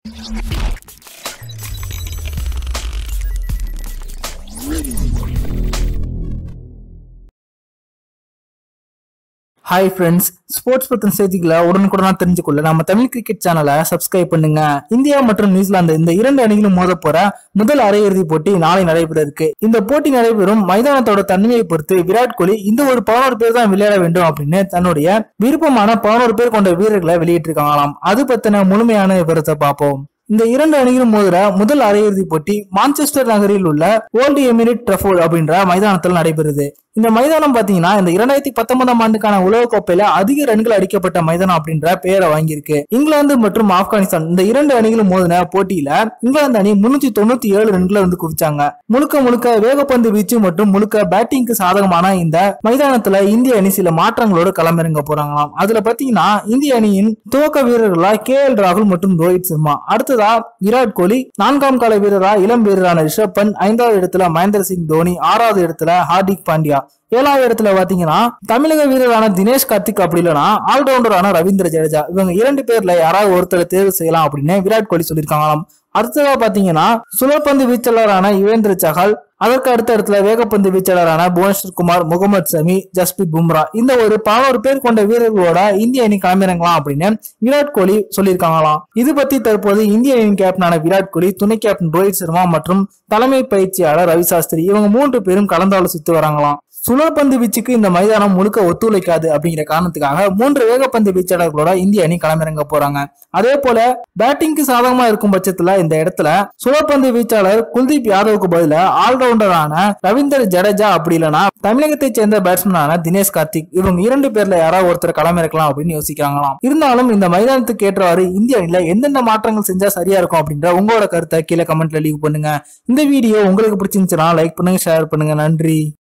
hi friends sports பத்தின செய்திகளை உடனுக்குடனா தெரிஞ்சுக்கொள்ள நம்ம தமிழ் கிரிக்கெட் சேனலை சப்ஸ்கிரைப் பண்ணுங்க இந்தியா மற்றும் நியூசிலாந்து இந்த இரண்டு அணிகளும் மோத போற முதல் அரையிறுதி போட்டி நாளை நடைபெற இருக்கு இந்த போட்டி நடைபெறும் மைதானத்தோட தன்மையை பொறுத்து விராட் கோலி இந்த ஒரு பதினோரு பேர் தான் விளையாட வேண்டும் அப்படின்னு தன்னுடைய விருப்பமான பதினோரு பேர் கொண்ட வீரர்களை வெளியிட்டிருக்காங்களாம் அது பத்தின முழுமையான விவரத்தை பார்ப்போம் இந்த இரண்டு அணிகளும் மோதுற முதல் அரையிறுதி போட்டி மான்செஸ்டர் நகரில் உள்ள ஓல்டு எமிரேட் ட்ரஃபோர்ட் அப்படின்ற மைதானத்தில் நடைபெறுது இந்த மைதானம் பாத்தீங்கன்னா இந்த இரண்டாயிரத்தி பத்தொன்பதாம் ஆண்டுக்கான உலக கோப்பையில அதிக ரன்கள் அடிக்கப்பட்ட மைதானம் அப்படின்ற பெயரை வாங்கியிருக்கு இங்கிலாந்து மற்றும் ஆப்கானிஸ்தான் இந்த இரண்டு அணிகளும் மோதின போட்டியில இங்கிலாந்து அணி முன்னூத்தி தொண்ணூத்தி ஏழு ரன்களை வந்து குவிச்சாங்க முழுக்க முழுக்க வேகப்பந்து வீச்சு மற்றும் முழுக்க பேட்டிங்க்கு சாதகமான இந்த மைதானத்துல இந்திய அணி சில மாற்றங்களோடு களமிறங்க போறாங்களாம் அதுல பாத்தீங்கன்னா இந்திய அணியின் துவக்க வீரர்களா கே எல் ராகுல் மற்றும் ரோஹித் சர்மா அடுத்ததா விராட் கோலி நான்காம் கால வீரரா இளம் வீரரான ரிஷப் பண்ட் ஐந்தாவது இடத்துல மகேந்திர சிங் தோனி ஆறாவது இடத்துல ஹார்திக் பாண்டியா ஏழாவது இடத்துல பாத்தீங்கன்னா தமிழக வீரரான தினேஷ் கார்த்திக் அப்படி இல்லைன்னா ஆல்ரவுண்டரான ரவீந்திர ஜடேஜா இவங்க இரண்டு பேர்ல யாராவது ஒருத்தர் தேர்வு செய்யலாம் அப்படின்னு விராட் கோலி சொல்லியிருக்காங்களாம் அடுத்ததா பாத்தீங்கன்னா சுழற்பந்து வீச்சாளரான யுவேந்திர சஹால் அதற்கு அடுத்த இடத்துல வேகப்பந்து வீச்சாளரான புவனேஸ்வர் குமார் முகமது சமி ஜஸ்பித் பும்ரா இந்த ஒரு பதினோரு பேர் கொண்ட வீரர்களோட இந்திய அணி களமிறங்கலாம் அப்படின்னு விராட் கோலி சொல்லியிருக்காங்களாம் இது பத்தி தற்போது இந்திய அணியின் கேப்டனான விராட் கோலி துணை கேப்டன் ரோஹித் சர்மா மற்றும் தலைமை பயிற்சியாளர் ரவி சாஸ்திரி இவங்க மூன்று பேரும் கலந்தாலோசித்து வராங்களாம் சுழற்பந்து வீச்சுக்கு இந்த மைதானம் முழுக்க ஒத்துழைக்காது அப்படிங்கிற காரணத்துக்காக மூன்று வேகப்பந்து வீச்சாளர்களோட இந்திய அணி களமிறங்க போறாங்க அதே போல பேட்டிங்க்கு சாதகமா இருக்கும் பட்சத்துல இந்த இடத்துல சுழற்பந்து வீச்சாளர் குல்தீப் யாதவுக்கு பதிலா ஆல்ரவுண்டரான ரவீந்தர் ஜடேஜா அப்படி இல்லைன்னா தமிழகத்தை சேர்ந்த பேட்ஸ்மேனான தினேஷ் கார்த்திக் இவங்க இரண்டு பேர்ல யாராவது ஒருத்தர் களமிறக்கலாம் அப்படின்னு யோசிக்கிறாங்களாம் இருந்தாலும் இந்த மைதானத்துக்கு ஏற்றவாறு இந்திய அணியில எந்தெந்த மாற்றங்கள் செஞ்சா சரியா இருக்கும் அப்படின்ற உங்களோட கருத்தை கீழே கமெண்ட்ல லீவ் பண்ணுங்க இந்த வீடியோ உங்களுக்கு பிடிச்சிருந்துச்சுன்னா லைக் பண்ணுங்க ஷேர் பண்ணுங்க நன்றி